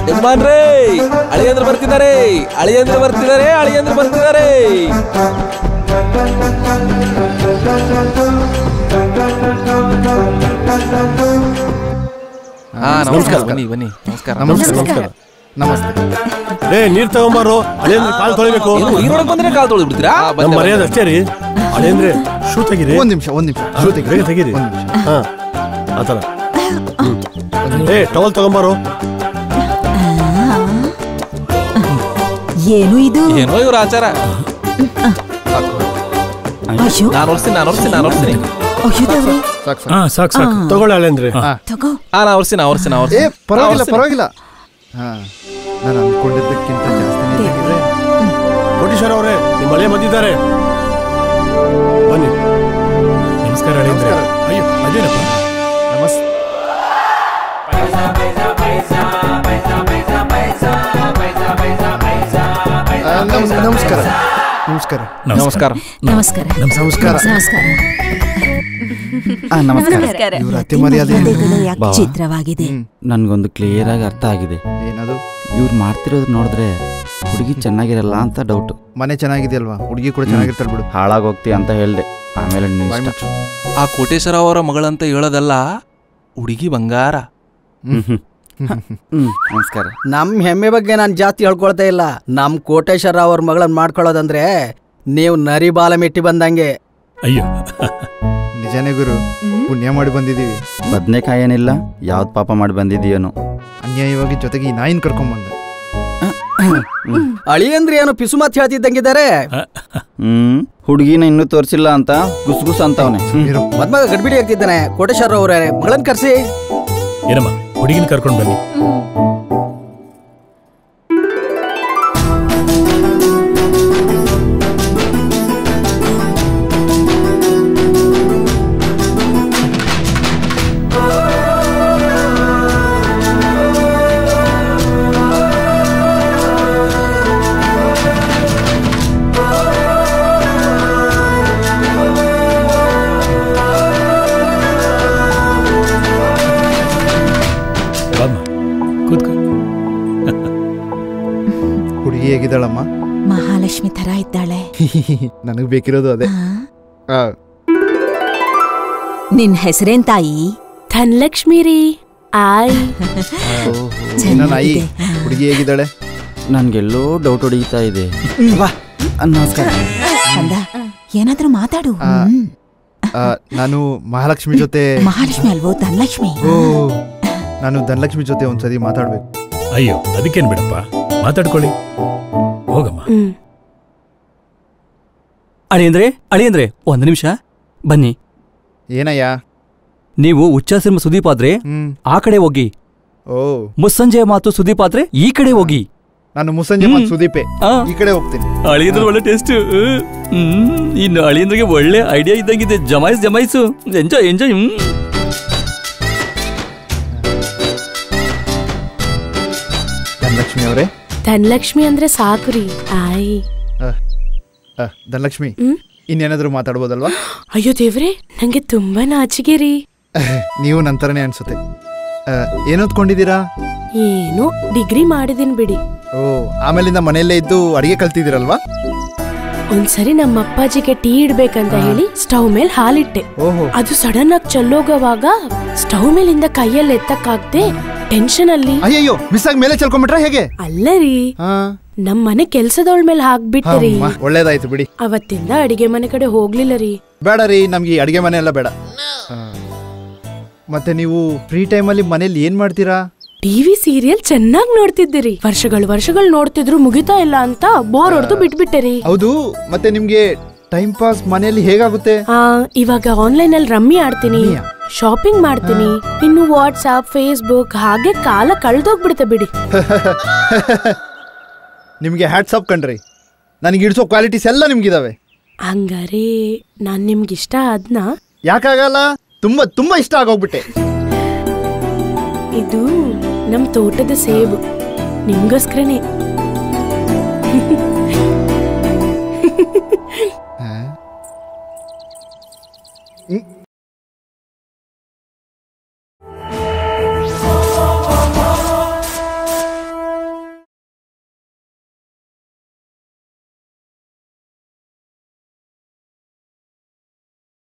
ಯಜಮಾನ್ರೇ ಅಳಿಯಂದ್ರು ಬರ್ತಿದ್ದಾರೆ ಅಳಿಯಂದ್ರು ಬರ್ತಿದ್ದಾರೆ ಅಳಿಯಂದ್ರು ಬರ್ತಿದ್ದಾರೆ ಹಾ ನಮಸ್ಕಾರ ಬನ್ನಿ ಬನ್ನಿ ನಮಸ್ಕಾರ ನಮಸ್ಕಾರ ನಮಸ್ತೆ ಏ ನೀರ್ ತಗೊಂಬಾರು ಅಲ್ಲೇಂದ್ರೆ ಕಾಲ್ ತೊಳಿಬೇಕು ಏನು ನೀರೊಳಗೆ ಬಂದ್ರೆ ಕಾಲ್ ತೊಳೆದು ಬಿಡ್ತೀರಾ ನಮ್ಮ ಮರ್ಯಾದೆ ಅಷ್ಟೇ ರೀ ಅಲ್ಲೇಂದ್ರೆ ಶೂ ತೆಗೀರಿ ಒಂದ್ ನಿಮಿಷ ಒಂದ್ ನಿಮಿಷ ಹಾ, ಶ್ರುತಿ, ಬೇಗ ತೆಗೀರಿ ಒಂದ್ ನಿಮಿಷ ಹಾ ಆತರ ಏ ಟವಲ್ ತಗೊಂಬಾರು ಏನು ಇದು ಏನೋ ಇವ್ರ ಆಚಾರ ಅಯ್ಯೋ ನಾನು ಓಡಿಸ್ತೀನಿ ನಾನು ಓಡಿಸ್ತೀನಿ ನಾನು ಓಡಿಸ್ತೀನಿ ಅಯ್ಯೋ ದೇವ್ರೆ ಸಾಕು ಸಾಕು ಹಾ ಸಾಕು ಸಾಕು ತಗೊಳ್ಳಿ ಅಲ್ಲೇಂದ್ರೆ ತಗೋ ಹಾ ನಾ ಓಡಿಸ್ತೀನಿ ನಾ ಓಡಿಸ್ತೀನಿ ನಾ ಏ ಓಡಿಸ್ತೀನಿ ಪರವಾಗಿಲ್ಲ ಪರವಾಗಿಲ್ಲ ಹಾ ನಾನು ಅನ್ಕೊಂಡಿದ್ದಕ್ಕಿಂತ ಜಾಸ್ತಿ ದೇವ್ರೆ. ಕೋಟೀಶ್ವರ ಅವರೇ ನಿಮ್ಮ ಮಳೆ ಬಂದಿದ್ದಾರೆ ಬನ್ನಿ ನಮಸ್ಕಾರ ಅಳಿಯಂದ್ರೆ ಅಯ್ಯೋ ಅದೇನಪ್ಪ ನಮಸ್ತೆ ಆ, ನಮಸ್- ನಮಸ್ಕಾರ ನಮಸ್ಕಾರ ನಮಸ್ಕಾರ ನಮಸ್ಕಾರ ನಮಸ್ಕಾರ ನಮಸ್ಕಾರ ಆ, ನಮಸ್ಕಾರ ಇವ್ರ ಅತಿ ಮರ್ಯಾದೆ ಏನು? ಮರ್ಯಾದೆಗಳು ಯಾಕೆ ಚಿತ್ರವಾಗಿದೆ ಹ್ಮ್. ನನ್ಗೊಂದು ಕ್ಲಿಯರ್ ಆಗಿ ಅರ್ಥ ಆಗಿದೆ ಏನದು ಇವ್ರು ಮಾಡ್ತಿರೋದು ನೋಡಿದ್ರೆ ಹುಡುಗಿ ಚೆನ್ನಾಗಿರಲ್ಲ ಅಂತ ಡೌಟ್ ಮನೆ ಚೆನ್ನಾಗಿದೆಯಲ್ವಾ ಹುಡುಗಿ ಕೂಡ ಚೆನ್ನಾಗಿರ್ತಾಳೆ ಬಿಡು ಹಾಳಾಗೋಗ್ತಿ ಅಂತ ಹೇಳ್ದೆ ಆಮೇಲೆ ನಿನ್ ಬಾಯ್ ಇಷ್ಟ. ಮುಚ್ಚು. ಆ ಕೋಟೇಶ್ವರ ಅವರ ಮಗಳಂತ ಹೇಳೋದಲ್ಲ ಹುಡುಗಿ ಬಂಗಾರ ಹ್ಮ್, ಹ್ಮ್. ಹ್ಮ್, ನಮಸ್ಕಾರ ನಮ್ ಹೆಮ್ಮೆ ಬಗ್ಗೆ ನಾನು ಜಾಸ್ತಿ ಹೇಳ್ಕೊಳ್ತಾ ಇಲ್ಲ ನಮ್ ಕೋಟೇಶ್ವರ ಅವ್ರ ಮಗಳನ್ನ ಮಾಡ್ಕೊಳ್ಳೋದಂದ್ರೆ ನೀವು ನರಿ ಬಾಲ ಮೆಟ್ಟಿ ಬಂದಂಗೆ ಅಯ್ಯೋ ನಿಜಾನೇ ಗುರು ಪುಣ್ಯ ಮಾಡಿ ಬಂದಿದೀವಿ ಬದ್ನೆಕಾಯಿ ಏನಿಲ್ಲ ಯಾವ್ದು ಪಾಪ ಮಾಡಿ ಬಂದಿದೀಯೇನೋ ಅನ್ಯಾಯವಾಗಿ ಜೊತೆಗೆ ಈ ನಾಯಿನ ಕರ್ಕೊಂಡ್ ಬಂದೆ ಅಳಿ ಅಂದ್ರೆ ಏನು ಪಿಸು ಮಾತು ಹೇಳ್ತಿದ್ದಂಗಿದ್ದಾರೆ ಹ್ಮ್ ಹುಡುಗಿನ ಇನ್ನೂ ತೋರಿಸಿಲ್ಲ ಅಂತ ಗುಸ್ಗುಸ್ ಅಂತವನೆ ಇರು. ಮದ್ಮಗ ಗಡ್ಬಿಡಿ ಆಗ್ತಿದ್ದಾನೆ ಕೋಟೇಶ್ವರ ಅವ್ರ ಮಗಳನ್ನ ಕರ್ಸಿ ಏನಮ್ಮ ಹುಡುಗಿನ ಕರ್ಕೊಂಡು ಬನ್ನಿ ಬಾಮ್ಮ ಕೂತ್ಕೋ ಹುಡುಗಿ ಹೇಗಿದ್ದಾಳಮ್ಮ ಮಹಾಲಕ್ಷ್ಮಿ ತರ ಇದ್ದಾಳೆ ನನಗ್ ಬೇಕಿರೋದು ಅದೇ ಆ? ಆ, ನಿನ್ ಹೆಸರೇನ್ ತಾಯಿ ಧನಲಕ್ಷ್ಮಿ ರೀ ಆಯ್ ನನ್ನ ನಾಯಿ ಚೆನ್ನಾಗಿದೆ. ಹುಡುಗಿ ಹೇಗಿದ್ದಾಳೆ ನನ್ಗೆಲ್ಲೋ ಡೌಟ್ ಹೊಡಿತಾ ಇದೆ ವಾ ನಮಸ್ಕಾರ ಕಂದ ಏನಾದ್ರೂ ಮಾತಾಡು ಆ, ಹ್ಮ್. ಆ, ನಾನು ಮಹಾಲಕ್ಷ್ಮಿ ಜೊತೆ ಮಹಾಲಕ್ಷ್ಮಿ ಅಲ್ವೋ ಧನಲಕ್ಷ್ಮಿ ಓ ನಾನು ಧನಲಕ್ಷ್ಮಿ ಜೊತೆ ಒಂದ್ಸತಿ ಮಾತಾಡ್ಬೇಕು ಅಯ್ಯೋ ಅದಕ್ಕೇನ್ ಬಿಡಪ್ಪ ಮಾತಾಡ್ಕೊಳ್ಳಿ ಹೋಗಮ್ಮ ಹ್ಮ್ ಅಳಿಯಂದ್ರೆ ಅಳಿಯಂದ್ರೆ ಒಂದು ನಿಮಿಷ ಬನ್ನಿ ಏನಯ್ಯ ನೀವು ಉಚ್ಚಾಸಿರ್ಮ ಸುದೀಪ್ ಆದ್ರೆ ಹ್ಮ್ ಆ ಕಡೆ ಹೋಗಿ ಓ ಮುಸ್ಸಂಜೆ ಮಾತು ಸುದೀಪ್ ಆದ್ರೆ ಈ ಕಡೆ ಹೋಗಿ ನಾನು ಮುಸಂಜೆ ಮತ್ತು ಸುದೀಪೆ ಆ, ಈ ಕಡೆ ಹೋಗ್ತೀನಿ ಅಳಿಯಂದ್ರೆ ಒಳ್ಳೆ ಟೇಸ್ಟ್ ಇನ್ನು ಅಳಿಯಂದ್ರಿಗೆ ಒಳ್ಳೆ ಐಡಿಯಾ ಇದ್ದಂಗಿದೆ ಜಮಾಯಿಸ್ ಜಮಾಯಿಸು ಎಂಜಾಯ್ ಎಂಜಾಯ್ ಹ್ಮ್ ಧನಲಕ್ಷ್ಮಿ ಅವರೇ ಧನಲಕ್ಷ್ಮಿ ಅಂದ್ರೆ ಸಾಕು ರೀ ಆಯ್ ಆ, ಧನಲಕ್ಷ್ಮಿ ಹ್ಮ್? ಇನ್ನೇನಾದ್ರೂ ಮಾತಾಡ್ಬೋದಲ್ವಾ ಅಯ್ಯೋ ದೇವ್ರೆ ನಂಗೆ ತುಂಬಾ ನಾಚಿಕೆ ರೀ ನೀವು ನಂತರನೇ ಅನ್ಸುತ್ತೆ ಆ, ಏನ್ ಓದ್ಕೊಂಡಿದ್ದೀರಾ ಏನು ಡಿಗ್ರಿ ಮಾಡಿದೀನಿ ಬಿಡಿ ಓ ಆಮೇಲಿಂದ ಮನೆಯಲ್ಲೇ ಇದ್ದು ಅಡಿಗೆ ಕಲ್ತಿದ್ದೀರಲ್ವಾ ಒಂದ್ಸರಿ ನಮ್ಮ ಅಪ್ಪಾಜಿಗೆ ಟೀ ಇಡ್ಬೇಕಂತ ಹೇಳಿ ಸ್ಟವ್ ಮೇಲ್ ಹಾಲಿಟ್ಟೆ ಓಹೋ ಅದು ಸಡನ್ ಆಗಿ ಚೆಲ್ಲೋಗವಾಗ ಸ್ಟವ್ ಮೇಲಿಂದ ಕೈಯಲ್ಲಿ ಎತ್ತಕ್ಕಾಗ್ದೆ ಟೆನ್ಷನ್ ಅಲ್ಲಿ ಅಯ್ಯಯ್ಯೋ ಮಿಸ್ ಆಗಿ ಮೇಲೆ ಚೆಲ್ಕೊಂಡ್ಬಿಟ್ರಾ ಹೇಗೆ ಅಲ್ಲ ರೀ ಹಾ ನಮ್ ಮನೆ ಕೆಲ್ಸದವಳ ಮೇಲೆ ಹಾಕ್ಬಿಟ್ಟೆ ರೀ ಅಮ್ಮ, ಒಳ್ಳೇದಾಯ್ತು ಬಿಡಿ ಅವತ್ತಿಂದ ಅಡಿಗೆ ಮನೆ ಕಡೆ ಹೋಗ್ಲಿಲ್ಲ ರೀ ಬೇಡ ರೀ ನಮ್ಗೆ ಈ ಅಡಿಗೆ ಮನೆ ಎಲ್ಲ ಬೇಡ ಆ, ಮತ್ತೆ ನೀವು ಫ್ರೀ ಟೈಮಲ್ಲಿ ಮನೇಲಿ ಏನ್ ಮಾಡ್ತೀರಾ ಟಿವಿ ಸೀರಿಯಲ್ ಚೆನ್ನಾಗ್ ನೋಡ್ತಿದ್ದೀರಿ ವರ್ಷಗಳು ವರ್ಷಗಳು ನೋಡ್ತಿದ್ರು ಮುಗಿತಾ ಇಲ್ಲ ಅಂತ ಬೋರ್ ಹೊಡೆದು ಬಿಟ್ಬಿಟ್ಟೆ ರೀ ಹೌದು ಮತ್ತೆ ನಿಮ್ಗೆ ಟೈಮ್ ಪಾಸ್ ಮನೆಯಲ್ಲಿ ಹೇಗಾಗುತ್ತೆ ಆ, ಇವಾಗ ಆನ್ಲೈನ್ ಅಲ್ಲಿ ರಮ್ಮಿ ಆಡ್ತೀನಿ ರಮ್ಮಿಯಾ? ಶಾಪಿಂಗ್ ಮಾಡ್ತೀನಿ ಇನ್ನು ವಾಟ್ಸ್ಆಪ್ ಫೇಸ್ಬುಕ್ ಹಾಗೆ ಕಾಲ ಕಳ್ದೋಗ್ಬಿಡುತ್ತೆ ಬಿಡಿ ನಿಮ್ಗೆ ಹ್ಯಾಟ್ಸಪ್ ಕಣ್ರಿ ನನಗೆ ಇಡ್ಸೋ ಕ್ವಾಲಿಟೀಸ್ ಎಲ್ಲ ನಿಮ್ಗಿದಾವೆ ಹಂಗಾರೆ ನಾನ್ ನಿಮ್ಗಿಷ್ಟ ಅದ್ನ ಯಾಕಾಗಲ್ಲ ತುಂಬಾ ತುಂಬಾ ಇಷ್ಟ ಆಗೋಗ್ಬಿಟ್ಟೆ ಇದು ನಮ್ ತೋಟದ ಸೇಬು ನಿಮ್ಗೋಸ್ಕರನೇ